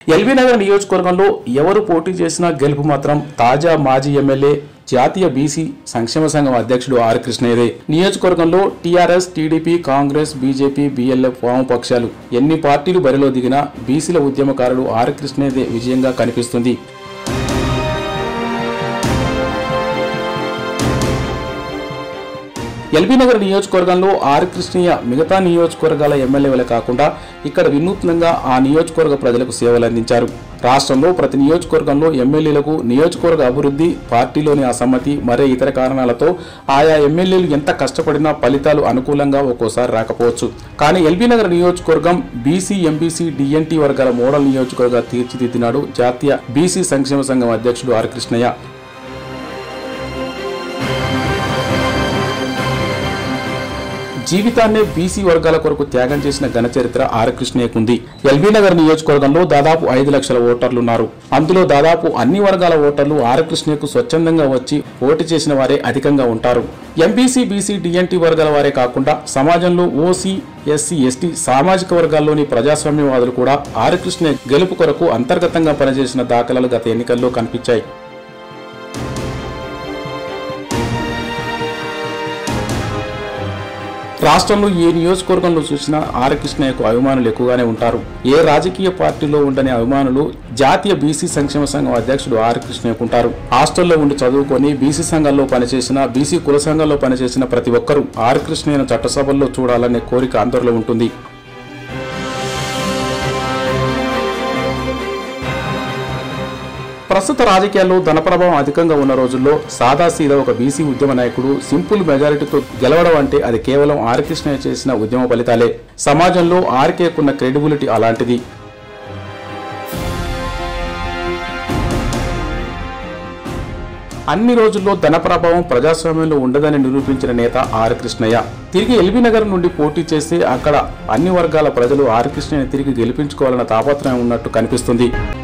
LB Nagar నియోజకవర్గంలో ఎవరు పోటీ చేసినా గెలుపు మాత్రం తాజా మాజీ ఎమ్మెల్యే జాతీయ బీసీ సంక్షేమ సంఘం అధ్యక్షుడు ఆర్ కృష్ణయ్యదే నియోజకవర్గంలో TRS TDP Congress BJP BLF వామపక్షాలు ఎన్ని పార్టీలు బరిలో దిగినా బీసీల ఉద్యమకారుడు ఆర్ కృష్ణయ్యదే విజయంగా కనిపిస్తుంది ఎల్బీనగర్ నియోజకవర్గంలో ఆర్ కృష్ణయ్య మిగతా నియోజకవర్గాల ఎమ్మెల్యేలే కాకుండా ఇక్కడ వినూత్నంగా ఆ నియోజకవర్గ ప్రజలకు సేవలు అందించారు రాష్ట్రంలో ప్రతి నియోజకవర్గంలో ఎమ్మెల్యేలకు నియోజకవర్గ అభివృద్ధి పార్టీలోని అసమ్మతి మరే ఇతర కారణాలతో ఆయా ఎమ్మెల్యేలు ఎంత కష్టపడినా ఫలితాలు అనుకూలంగా ఒక్కోసారి రాకపోవచ్చు కానీ ఎల్బీనగర్ నియోజకవర్గం బీసీ ఎంబీసీ డిఎన్టీ వర్గాల మోడల్ నియోజకవర్గ తీర్చిదిద్దినాడు జాతీయ బీసీ సంక్షేమ సంఘం అధ్యక్షుడు ఆర్ కృష్ణయ్య జీవితాన్నే బీసీ వర్గాల కొరకు త్యాగం చేసిన ఘన చరిత్ర ఆర్ కృష్ణయ్యకుంది ఎల్బీ నగర్ నియోజకవర్గంలో దాదాపు ఐదు లక్షల ఓటర్లున్నారు అందులో దాదాపు అన్ని వర్గాల ఓటర్లు ఆర్ కృష్ణయ్యకు స్వచ్ఛందంగా వచ్చి ఓటు చేసిన వారే అధికంగా ఉంటారు ఎంబీసీ బీసీ డిఎన్టీ వర్గాల వారే కాకుండా సమాజంలో ఓసీ ఎస్సీ ఎస్టీ సామాజిక వర్గాల్లోని ప్రజాస్వామ్యవాదులు కూడా ఆర్ కృష్ణయ్య గెలుపు కొరకు అంతర్గతంగా పనిచేసిన దాఖలాలు గత ఎన్నికల్లో కనిపించాయి రాష్ట్రంలో ఏ నియోజకవర్గంలో చూసినా ఆర్ కృష్ణయ్యకు అభిమానులు ఎక్కువగానే ఉంటారు ఏ రాజకీయ పార్టీలో ఉండని అభిమానులు జాతీయ బీసీ సంక్షేమ సంఘం అధ్యక్షుడు ఆర్ కృష్ణయ్యకు ఉంటారు హాస్టల్లో ఉండి చదువుకొని బీసీ సంఘంలో పనిచేసిన బీసీ కుల సంఘంలో పనిచేసిన ప్రతి ఒక్కరూ ఆర్ కృష్ణయ్యను చట్టసభల్లో చూడాలనే కోరిక అందరిలో ఉంటుంది ప్రస్తుత రాజకీయాల్లో ధన ప్రభావం అధికంగా ఉన్న రోజుల్లో సాదాసీదా ఒక బీసీ ఉద్యమ నాయకుడు సింపుల్ మెజారిటీతో గెలవడం అంటే అది కేవలం ఆర్ కృష్ణయ్య చేసిన ఉద్యమ ఫలితాలే సమాజంలో ఆర్కేకున్న క్రెడిబిలిటీ అలాంటిది అన్ని రోజుల్లో ధన ప్రభావం ప్రజాస్వామ్యంలో ఉండదని నిరూపించిన నేత ఆర్ కృష్ణయ్య తిరిగి ఎల్బీ నగర్ నుండి పోటీ చేసి అక్కడ అన్ని వర్గాల ప్రజలు ఆర్ కృష్ణయ్యని తిరిగి గెలిపించుకోవాలన్న తాపత్రయం ఉన్నట్టు కనిపిస్తుంది